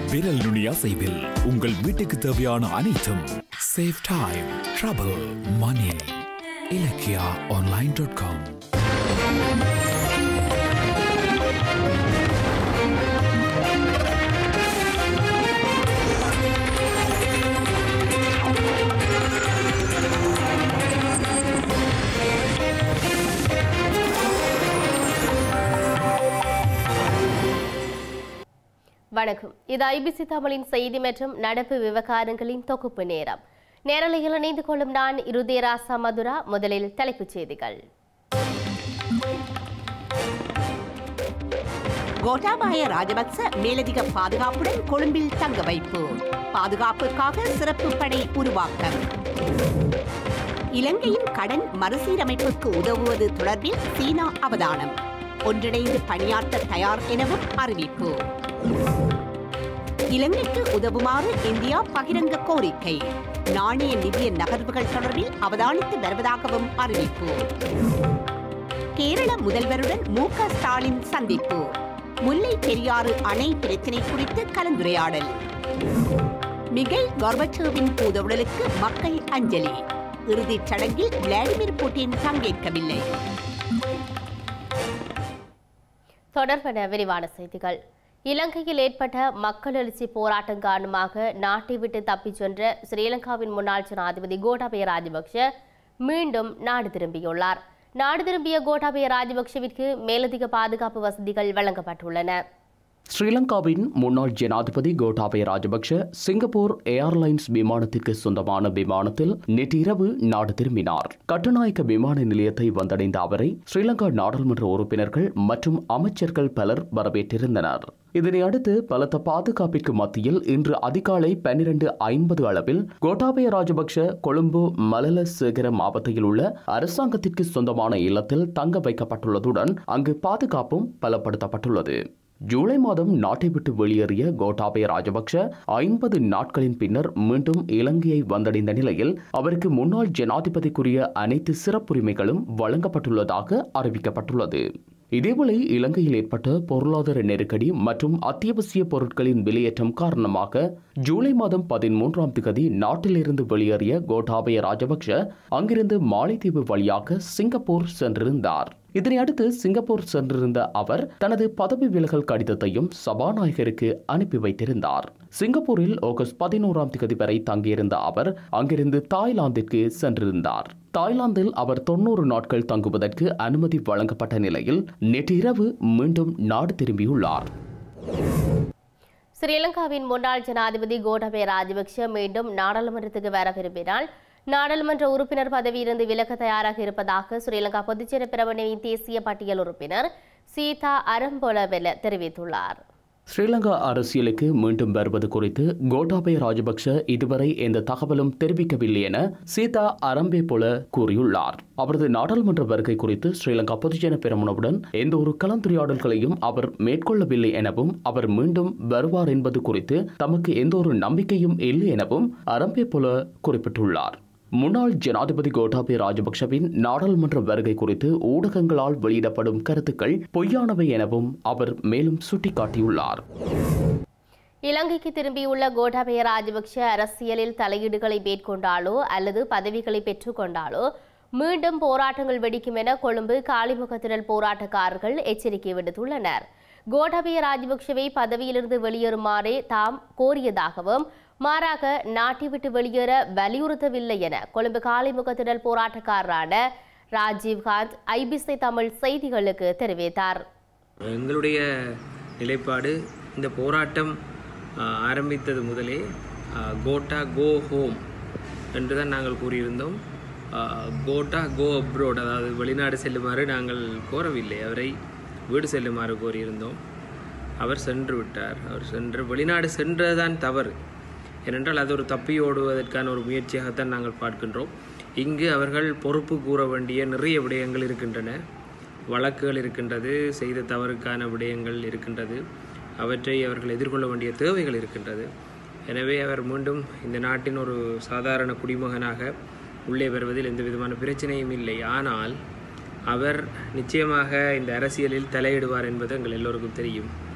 விரல் நுனி அசைவில் உங்கள் வீட்டுக்கு தேவையான அனைத்தும் save time trouble money Ilakkiya online dot com வணக்கம் இது ஐபிசி தமிழின் செய்தி மற்றும் நடப்பு விவகாரங்களின் தொகுப்பு நேரம் நேரலையில் இணைந்து கொள்ளும் நான் இருதயராசா மதுரா முதலில் தலைப்புச் செய்திகள் கோட்டாபாய ராஜபக்ச மேலதிக பாதுகாப்புடன் கொழும்பில் தங்க வைப்பு பாதுகாப்புக்காக சிறப்பு படை உருவாக்கம் இலங்கையின் கடன் மறுசீரமைப்புக்கு உதவுவது தொடர்பில் சீனா அவதானம் ஒன்றிணைந்து பணியாற்ற தயார் எனவும் அறிவிப்பு இலங்கைக்கு உதவுமாறு இந்தியா பகிரங்க கோரிக்கை நாணய நிதிய நகர்வுகள் தொடர்பில் அவதானித்து வருவதாகவும் அறிவிப்பு கேரள முதல்வருடன் மு க ஸ்டாலின் சந்திப்பு முல்லை பெரியாறு அணை பிரச்சினை குறித்து கலந்துரையாடல் மிகைல் கோர்பச்சோவின் பூதவுடலுக்கு மக்கள் அஞ்சலி இறுதிச் சடங்கில் விளாடிமிர் புட்டின் பங்கேற்கவில்லை தொடர்பன விரிவான செய்திகள் இலங்கையில் ஏற்பட்ட மக்கள் எழுச்சி போராட்டம் காரணமாக நாட்டை விட்டு தப்பிச் சென்ற ஸ்ரீலங்காவின் முன்னாள் ஜனாதிபதி கோட்டாபய ராஜபக்ஷ மீண்டும் நாடு திரும்பியுள்ளார் நாடு திரும்பிய கோட்டாபய ராஜபக்ஷவிற்கு மேலதிக பாதுகாப்பு வசதிகள் வழங்கப்பட்டுள்ளன ஸ்ரீலங்காவின் முன்னாள் ஜனாதிபதி கோட்டாபய ராஜபக்ஷ சிங்கப்பூர் ஏர்லைன்ஸ் விமானத்திற்கு சொந்தமான விமானத்தில் நேற்றிரவு நாடு திரும்பினார் கட்டுநாயக்க விமான நிலையத்தை வந்தடைந்த அவரை ஸ்ரீலங்கா நாடாளுமன்ற உறுப்பினர்கள் மற்றும் அமைச்சர்கள் பலர் வரவேற்றிருந்தனர் இதனை அடுத்து பலத்த பாதுகாப்பிற்கு மத்தியில் இன்று அதிகாலை பன்னிரண்டு ஐம்பது அளவில் கோட்டாபய ராஜபக்ஷ கொழும்பு மலல சேகர மாவட்டத்தில் உள்ள அரசாங்கத்திற்கு சொந்தமான இல்லத்தில் தங்க வைக்கப்பட்டுள்ளதுடன் அங்கு பாதுகாப்பும் பலப்படுத்தப்பட்டுள்ளது ஜூலை மாதம் நாட்டை விட்டு வெளியேறிய கோட்டாபய ராஜபக்ஷ ஐம்பது நாட்களின் பின்னர் மீண்டும் இலங்கையை வந்தடைந்த நிலையில் அவருக்கு முன்னாள் ஜனாதிபதிக்குரிய அனைத்து சிறப்புரிமைகளும் வழங்கப்பட்டுள்ளதாக அறிவிக்கப்பட்டுள்ளது இதேவேளை இலங்கையில் ஏற்பட்ட பொருளாதார நெருக்கடி மற்றும் அத்தியாவசிய பொருட்களின் விலையேற்றம் காரணமாக ஜூலை மாதம் பதிமூன்றாம் திகதி நாட்டிலிருந்து வெளியேறிய கோட்டாபய ராஜபக்ஷ அங்கிருந்து மாலைத்தீவு வழியாக சிங்கப்பூர் சென்றிருந்தார் இதனை அடுத்து சிங்கப்பூர் சென்றிருந்த அவர் தனது பதவி விலகல் கடிதத்தையும் சபாநாயகருக்கு அனுப்பி வைத்திருந்தார் சிங்கப்பூரில் ஆகஸ்ட் பதினோராம் தேதி வரை தங்கியிருந்த அவர் அங்கிருந்து தாய்லாந்திற்கு சென்றிருந்தார் தாய்லாந்தில் அவர் தொன்னூறு நாட்கள் தங்குவதற்கு அனுமதி வழங்கப்பட்ட நிலையில் நேற்றிரவு மீண்டும் நாடு திரும்பியுள்ளார் ஸ்ரீலங்காவின் முன்னாள் ஜனாதிபதி கோட்டபய ராஜபக்ஷ மீண்டும் நாடாளுமன்றத்துக்கு வர விரும்பினால் நாடாளுமன்ற உறுப்பினர் பதவியிலிருந்து விலக தயாராக இருப்பதாக ஸ்ரீலங்கா பொதுச்சேர பிரபணியின் தேசிய பட்டியல் உறுப்பினர் சீதா அரம்போலவெல தெரிவித்துள்ளார் ஸ்ரீலங்கா அரசியலுக்கு மீண்டும் வருவது குறித்து கோட்டாபய ராஜபக்ஷ இதுவரை எந்த தகவலும் தெரிவிக்கவில்லை என சீதா அரம்பே போல கூறியுள்ளார் அவரது நாடாளுமன்ற வருகை குறித்து ஸ்ரீலங்கா பொதுஜன பெரமுனவுடன் எந்த ஒரு கலந்துரையாடல்களையும் அவர் மேற்கொள்ளவில்லை எனவும் அவர் மீண்டும் வருவார் என்பது குறித்து தமக்கு எந்த ஒரு நம்பிக்கையும் இல்லை எனவும் அரம்பே போல குறிப்பிட்டுள்ளார் முன்னாள் ஜனாதிபதி கோட்டாபய ராஜபக்ஷவின் நாடாளுமன்ற வருகை குறித்து ஊடகங்களால் வெளியிடப்படும் கருத்துக்கள் பொய்யானவை எனவும் அவர் மேலும் சுட்டிக்காட்டியுள்ளார் இலங்கைக்கு திரும்பியுள்ள கோட்டாபய ராஜபக்ஷ அரசியலில் தலையீடுகளை மேற்கொண்டாலோ அல்லது பதவிகளை பெற்றுக்கொண்டாலோ மீண்டும் போராட்டங்கள் வெடிக்கும் என கொழும்பு காலிமுகத்திரல் போராட்டக்காரர்கள் எச்சரிக்கை விடுத்துள்ளனர் கோட்டாபய ராஜபக்ஷவை பதவியிலிருந்து வெளியேறுமாறே தாம் கோரியதாகவும் மாறாக நாட்டை விட்டு வெளியேற வலியுறுத்தவில்லை என கொழும்பு காலிமுகத்திடல் போராட்டக்காரரான ராஜீவ்காந்த் ஐபிசி தமிழ் செய்திகளுக்கு தெரிவித்தார் எங்களுடைய நிலைப்பாடு இந்த போராட்டம் ஆ, ஆரம்பித்தது முதலே ஆ, கோட்டா கோ ஹோம் என்று தான் நாங்கள் கூறியிருந்தோம் ஆ, கோட்டா கோ அப்ரோட் அதாவது வெளிநாடு செல்லுமாறு நாங்கள் கோரவில்லை அவரை வீடு செல்லுமாறு கோரியிருந்தோம் அவர் சென்று விட்டார் அவர் சென்று வெளிநாடு சென்றதுதான் தவறு ஏனென்றால் அது ஒரு தப்பி ஓடுவதற்கான ஒரு முயற்சியாகத்தான் நாங்கள் பார்க்கின்றோம் இங்கு அவர்கள் பொறுப்பு கூற வேண்டிய நிறைய விடயங்கள் இருக்கின்றன வழக்குகள் இருக்கின்றது செய்த தவறுக்கான விடயங்கள் இருக்கின்றது அவற்றை அவர்கள் எதிர்கொள்ள வேண்டிய தேவைகள் இருக்கின்றது எனவே அவர் மீண்டும் இந்த நாட்டின் ஒரு சாதாரண குடிமகனாக உள்ளே வருவதில் எந்த விதமான பிரச்சனையும் இல்லை ஆனால் அவர் நிச்சயமாக இந்த அரசியலில் தலையிடுவார் என்பது எங்கள் எல்லோருக்கும் தெரியும்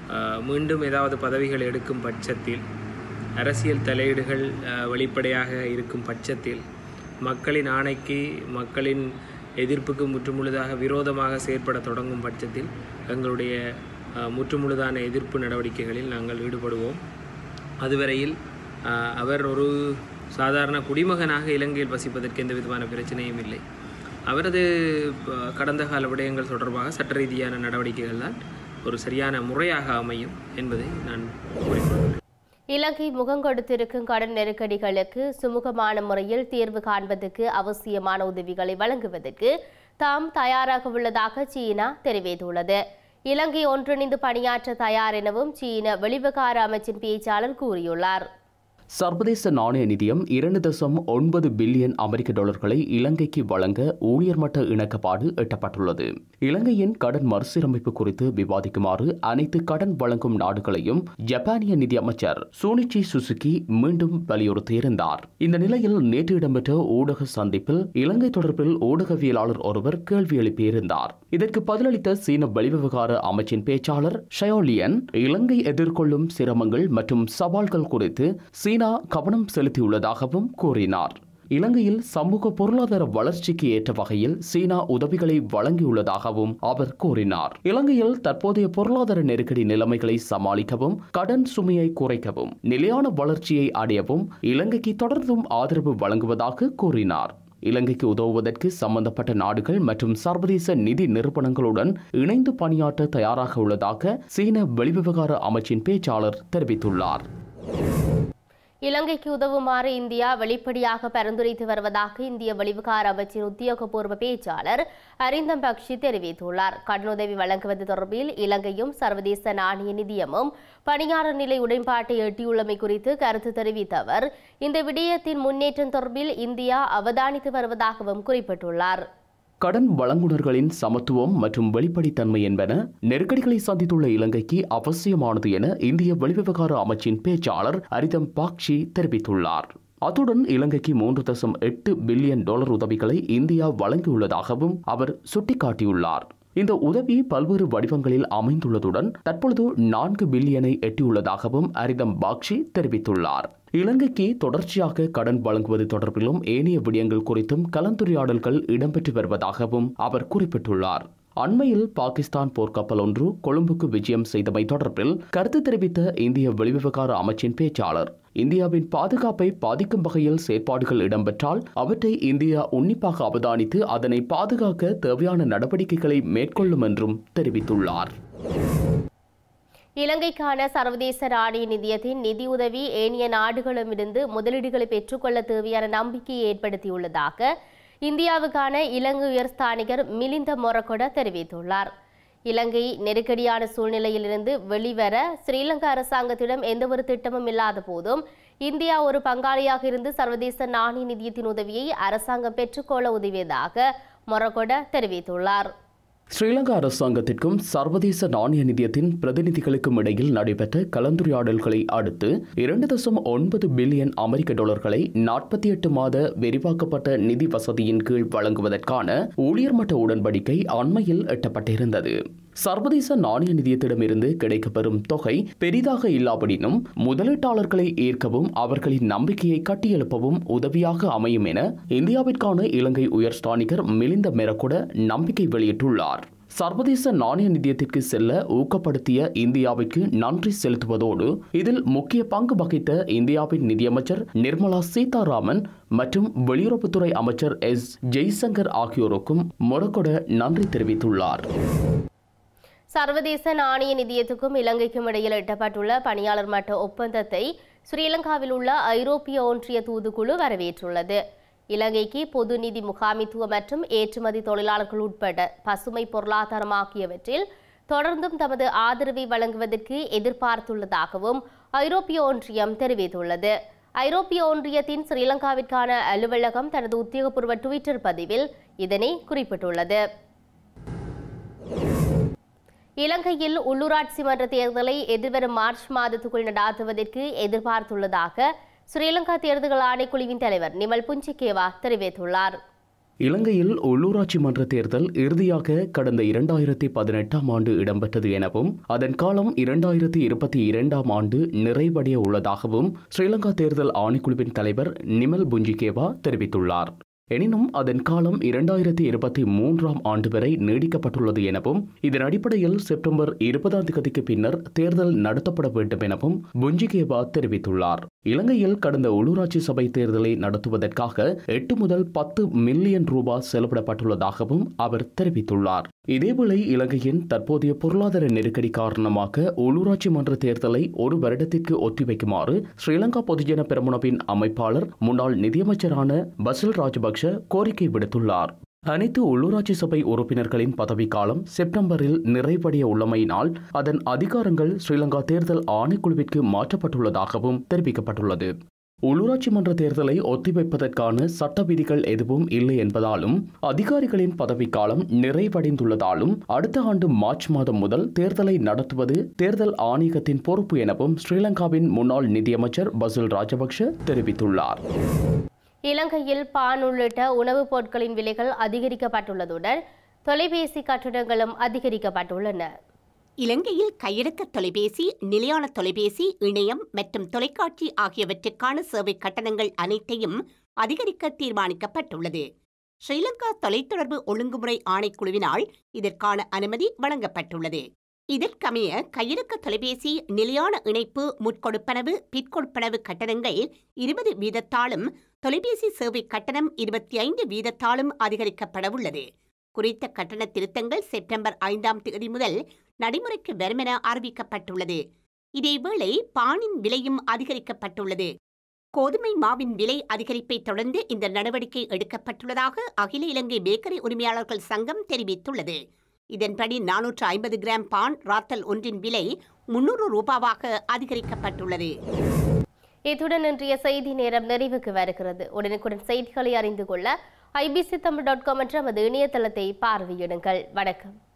அஹ், மீண்டும் ஏதாவது பதவிகள் எடுக்கும் பட்சத்தில் அரசியல் தலையீடுகள் அஹ், வெளிப்படையாக இருக்கும் பட்சத்தில் மக்களின் ஆணைக்கு மக்களின் எதிர்ப்புக்கு முற்றுமுழுதாக விரோதமாக செயற்பட தொடங்கும் பட்சத்தில் எங்களுடைய அஹ், முற்றுமுழுதான எதிர்ப்பு நடவடிக்கைகளில் நாங்கள் ஈடுபடுவோம் அதுவரையில் அஹ், அவர் ஒரு சாதாரண குடிமகனாக இலங்கையில் வசிப்பதற்கு எந்த விதமான பிரச்சனையும் இல்லை அவரது அஹ், கடந்த கால விடயங்கள் தொடர்பாக சட்ட ரீதியான நடவடிக்கைகள் தான் ஒரு சரியான முறையாக அமையும் என்பதை நான் கூறிக்கொள்கிறேன் இலங்கை முகம் கொடுத்திருக்கும் கடன் நெருக்கடிகளுக்கு சுமூகமான முறையில் தீர்வு காண்பதற்கு அவசியமான உதவிகளை வழங்குவதற்கு தாம் தயாராக உள்ளதாக சீனா தெரிவித்துள்ளது இலங்கை ஒன்றிணைந்து பணியாற்ற தயார் எனவும் சீன வெளிவிவகார அமைச்சின் பேச்சாளர் கூறியுள்ளார் சர்வதேச நாணய நிதியம் இரண்டு தசம் ஒன்பது பில்லியன் அமெரிக்க டாலர்களை இலங்கைக்கு வழங்க ஊழியர் மட்ட இணக்கப்பாடு எட்டப்பட்டுள்ளது இலங்கையின் கடன் மறுசீரமைப்பு குறித்து விவாதிக்குமாறு அனைத்து கடன் வழங்கும் நாடுகளையும் ஜப்பானிய நிதியமைச்சர் சூனிச்சி சுசுகி மீண்டும் வலியுறுத்தியிருந்தார் இந்த நிலையில் நேற்று இடம்பெற்ற ஊடக சந்திப்பில் இலங்கை தொடர்பில் ஊடகவியலாளர் ஒருவர் கேள்வி எழுப்பியிருந்தார் இதற்கு பதிலளித்த சீன வெளிவிவகார அமைச்சின் பேச்சாளர் ஷயோலியன் இலங்கை எதிர்கொள்ளும் சிரமங்கள் மற்றும் சவால்கள் குறித்து சீனா கவனம் செலுத்தியுள்ளதாகவும் கூறினார் இலங்கையில் சமூக பொருளாதார வளர்ச்சிக்கு ஏற்ற வகையில் சீனா உதவிகளை வழங்கியுள்ளதாகவும் அவர் கூறினார் இலங்கையில் தற்போதைய பொருளாதார நெருக்கடி நிலைமைகளை சமாளிக்கவும் கடன் சுமையை குறைக்கவும் நிலையான வளர்ச்சியை அடையவும் இலங்கைக்கு தொடர்ந்தும் ஆதரவு வழங்குவதாக கூறினார் இலங்கைக்கு உதவுவதற்கு சம்பந்தப்பட்ட நாடுகள் மற்றும் சர்வதேச நிதி நிறுவனங்களுடன் இணைந்து பணியாற்ற தயாராக உள்ளதாக சீன வெளிவிவகார அமைச்சின் பேச்சாளர் தெரிவித்துள்ளார் இலங்கைக்கு உதவுமாறு இந்தியா வெளிப்படையாக பரிந்துரைத்து வருவதாக இந்திய வெளிவிகார அமைச்சின் உத்தியோகபூர்வ பேச்சாளர் அரிந்தம் பக்ஷி தெரிவித்துள்ளார் கடனுதவி வழங்குவது தொடர்பில் இலங்கையும் சர்வதேச நாணய நிதியமும் பணியாளர் நிலை உடன்பாட்டை எட்டியுள்ளமை குறித்து கருத்து தெரிவித்த அவர் இந்த விடயத்தின் முன்னேற்றம் தொடர்பில் இந்தியா அவதானித்து வருவதாகவும் குறிப்பிட்டுள்ளார் கடன் வழங்குனர்களின் சமத்துவம் மற்றும் வெளிப்படைத்தன்மை என்பன நெருக்கடிகளை சந்தித்துள்ள இலங்கைக்கு அவசியமானது என இந்திய வெளிவிவகார அமைச்சின் பேச்சாளர் அரிதம் பாக்ஷி தெரிவித்துள்ளார் அத்துடன் இலங்கைக்கு மூன்று தசம் எட்டு பில்லியன் டாலர் உதவிகளை இந்தியா வழங்கியுள்ளதாகவும் அவர் சுட்டிக்காட்டியுள்ளார் இந்த உதவி பல்வேறு வடிவங்களில் அமைந்துள்ளதுடன் தற்பொழுது நான்கு பில்லியனை எட்டியுள்ளதாகவும் அரிதம் பாக்ஷி தெரிவித்துள்ளார் இலங்கைக்கு தொடர்ச்சியாக கடன் வழங்குவது தொடர்பிலும் ஏனைய விடயங்கள் குறித்தும் கலந்துரையாடல்கள் இடம்பெற்று வருவதாகவும் அவர் குறிப்பிட்டுள்ளார் அண்மையில் பாகிஸ்தான் போர்க்கப்பல் ஒன்று கொழும்புக்கு விஜயம் செய்தமை தொடர்பில் கருத்து தெரிவித்த இந்திய வெளிவிவகார அமைச்சின் பேச்சாளர் இந்தியாவின் பாதுகாப்பை பாதிக்கும் வகையில் செயற்பாடுகள் இடம்பெற்றால் அவற்றை இந்தியா உன்னிப்பாக அவதானித்து அதனை பாதுகாக்க தேவையான நடவடிக்கைகளை மேற்கொள்ளும் என்றும் தெரிவித்துள்ளார் இலங்கைக்கான சர்வதேச நாணய நிதியத்தின் நிதியுதவி ஏனைய நாடுகளிடமிருந்து முதலீடுகளை பெற்றுக்கொள்ள தேவையான நம்பிக்கையை ஏற்படுத்தியுள்ளதாக இந்தியாவுக்கான இலங்கை உயர்ஸ்தானிகர் மிலிந்த மொரகொட தெரிவித்துள்ளார் இலங்கை நெருக்கடியான சூழ்நிலையிலிருந்து வெளிவர ஸ்ரீலங்கா அரசாங்கத்திடம் எந்தவொரு திட்டமும் இல்லாத போதும் இந்தியா ஒரு பங்காளியாக இருந்து சர்வதேச நாணய நிதியத்தின் உதவியை அரசாங்கம் பெற்றுக்கொள்ள உதவியதாக மொரகொட தெரிவித்துள்ளார் ஸ்ரீலங்கா அரசாங்கத்திற்கும் சர்வதேச நாணய நிதியத்தின் பிரதிநிதிகளுக்கும் இடையில் நடைபெற்ற கலந்துரையாடல்களை அடுத்து இரண்டு தசம் ஒன்பது பில்லியன் அமெரிக்க டாலர்களை நாற்பத்தி எட்டு மாத விரிவாக்கப்பட்ட நிதி வசதியின் கீழ் வழங்குவதற்கான ஊழியர் மட்ட உடன்படிக்கை அண்மையில் எட்டப்பட்டிருந்தது சர்வதேச நாணய நிதியத்திடமிருந்து கிடைக்கப்பெறும் தொகை பெரிதாக இல்லாவிடினும் முதலீட்டாளர்களை ஈர்க்கவும் அவர்களின் நம்பிக்கையை கட்டியெழுப்பவும் உதவியாக அமையும் என இந்தியாவிற்கான இலங்கை உயர் ஸ்தானிகர் மிலிந்த மெரகுட நம்பிக்கை வெளியிட்டுள்ளார் சர்வதேச நாணய நிதியத்திற்கு செல்ல ஊக்கப்படுத்திய இந்தியாவிற்கு நன்றி செலுத்துவதோடு இதில் முக்கிய பங்கு வகித்த இந்தியாவின் நிதியமைச்சர் நிர்மலா சீதாராமன் மற்றும் வெளியுறவுத்துறை அமைச்சர் எஸ் ஜெய்சங்கர் ஆகியோருக்கும் மொரகொட நன்றி தெரிவித்துள்ளார் சர்வதேச நாணய நிதியத்துக்கும் இலங்கைக்கும் இடையில் எட்டப்பட்டுள்ள பணியாளர் மட்ட ஒப்பந்தத்தை ஸ்ரீலங்காவில் உள்ள ஐரோப்பிய ஒன்றிய தூதுக்குழு வரவேற்றுள்ளது இலங்கைக்கு பொது நிதி முகாமித்துவ மற்றும் ஏற்றுமதி தொழிலாளர்கள் உட்பட பசுமை பொருளாதாரம் ஆகியவற்றில் தொடர்ந்தும் தமது ஆதரவை வழங்குவதற்கு எதிர்பார்த்துள்ளதாகவும் ஐரோப்பிய ஒன்றியம் தெரிவித்துள்ளது ஐரோப்பிய ஒன்றியத்தின் ஸ்ரீலங்காவிற்கான அலுவலகம் தனது உத்தியோகபூர்வ டுவிட்டர் பதிவில் இதனை குறிப்பிட்டுள்ளது இலங்கையில் உள்ளூராட்சி மன்ற தேர்தலை எதிர்வரும் மார்ச் மாதத்துக்குள் நடாத்துவதற்கு எதிர்பார்த்துள்ளதாக ஸ்ரீலங்கா தேர்தல் ஆணைக்குழுவின் தலைவர் நிமல் புஞ்சிகேவா தெரிவித்துள்ளார் இலங்கையில் உள்ளூராட்சி மன்ற தேர்தல் இறுதியாக கடந்த இரண்டாயிரத்தி பதினெட்டாம் ஆண்டு இடம்பெற்றது எனவும் அதன் காலம் இரண்டாயிரத்தி இருபத்தி இரண்டாம் ஆண்டு நிறைவடைய உள்ளதாகவும் ஸ்ரீலங்கா தேர்தல் ஆணைக்குழுவின் தலைவர் நிமல் புஞ்சிகேவா தெரிவித்துள்ளார் எனினும் அதன் காலம் இரண்டாயிரத்தி இருபத்தி மூன்றாம் ஆண்டு வரை நீடிக்கப்பட்டுள்ளது எனவும் இதன் அடிப்படையில் செப்டம்பர் இருபதாம் தேதிக்கு பின்னர் தேர்தல் நடத்தப்பட வேண்டும் எனவும் புஞ்சிகேவா தெரிவித்துள்ளார் இலங்கையில் கடந்த உள்ளூராட்சி சபை தேர்தலை நடத்துவதற்காக எட்டு முதல் பத்து மில்லியன் ரூபாய் செலவிடப்பட்டுள்ளதாகவும் அவர் தெரிவித்துள்ளார் இதேவேளை இலங்கையின் தற்போதைய பொருளாதார நெருக்கடி காரணமாக உள்ளூராட்சி மன்ற தேர்தலை ஒரு வருடத்திற்கு ஒத்திவைக்குமாறு ஸ்ரீலங்கா பொதுஜன பெரமுனவின் அமைப்பாளர் முன்னாள் நிதியமைச்சரான பசில் ராஜபக்ஷ கோரிக்கை விடுத்துள்ளார் அனைத்து உள்ளூராட்சி சபை உறுப்பினர்களின் பதவிக்காலம் செப்டம்பரில் நிறைவடைய உள்ளமையினால் அதன் அதிகாரங்கள் ஸ்ரீலங்கா தேர்தல் ஆணைக்குழுவிற்கு மாற்றப்பட்டுள்ளதாகவும் தெரிவிக்கப்பட்டுள்ளது உள்ளூராட்சி மன்ற தேர்தலை ஒத்திவைப்பதற்கான சட்ட விதிகள் எதுவும் இல்லை என்பதாலும் அதிகாரிகளின் பதவிக்காலம் நிறைவடைந்துள்ளதாலும் அடுத்த ஆண்டு மார்ச் மாதம் முதல் தேர்தலை நடத்துவது தேர்தல் ஆணையகத்தின் பொறுப்பு எனவும் ஸ்ரீலங்காவின் முன்னாள் நிதியமைச்சர் பசில் ராஜபக்ஷ தெரிவித்துள்ளார் இலங்கையில் பான் உள்ளிட்ட உணவுப் பொருட்களின் விலைகள் அதிகரிக்கப்பட்டுள்ளதுடன் தொலைபேசி கட்டணங்களும் அதிகரிக்கப்பட்டுள்ளன இலங்கையில் கையடக்க தொலைபேசி நிலையான தொலைபேசி இணையம் மற்றும் தொலைக்காட்சி ஆகியவற்றுக்கான சேவை கட்டணங்கள் அனைத்தையும் அதிகரிக்க தீர்மானிக்கப்பட்டுள்ளது ஸ்ரீலங்கா தொலைத்தொடர்பு ஒழுங்குமுறை ஆணைக்குழுவினால் இதற்கான அனுமதி வழங்கப்பட்டுள்ளது இதற்கமைய கையடக்க தொலைபேசி நிலையான இணைப்பு முற்கொடுப்பனவு பிற்கொடுப்பனவு கட்டணங்கள் இருபது வீதத்தாலும் தொலைபேசி சேவை கட்டணம் இருபத்தி ஐந்து வீதத்தாலும் அதிகரிக்கப்படவுள்ளது குறித்த கட்டண திருத்தங்கள் செப்டம்பர் ஐந்தாம் தேதி முதல் நடைமுறைக்கு வரும் என அறிவிக்கப்பட்டுள்ளது இதேவேளை பானின் விலையும் அதிகரிக்கப்பட்டுள்ளது கோதுமை மாவின் விலை அதிகரிப்பை தொடர்ந்து இந்த நடவடிக்கை எடுக்கப்பட்டுள்ளதாக அகில இலங்கை பேக்கரி உரிமையாளர்கள் சங்கம் தெரிவித்துள்ளது இதன்படி நானூற்று ஐம்பது கிராம் பான் ராத்தல் ஒன்றின் விலை முன்னூறு ரூபாவாக அதிகரிக்கப்பட்டுள்ளது இத்துடன் இன்றைய செய்தி நேரம் நிறைவுக்கு வருகிறது உடனுக்குடன் செய்திகளை அறிந்து கொள்ள ஐபிசி தமிழ் டாட் காம் என்ற நமது இணையதளத்தை பார்வையிடுங்கள் வணக்கம்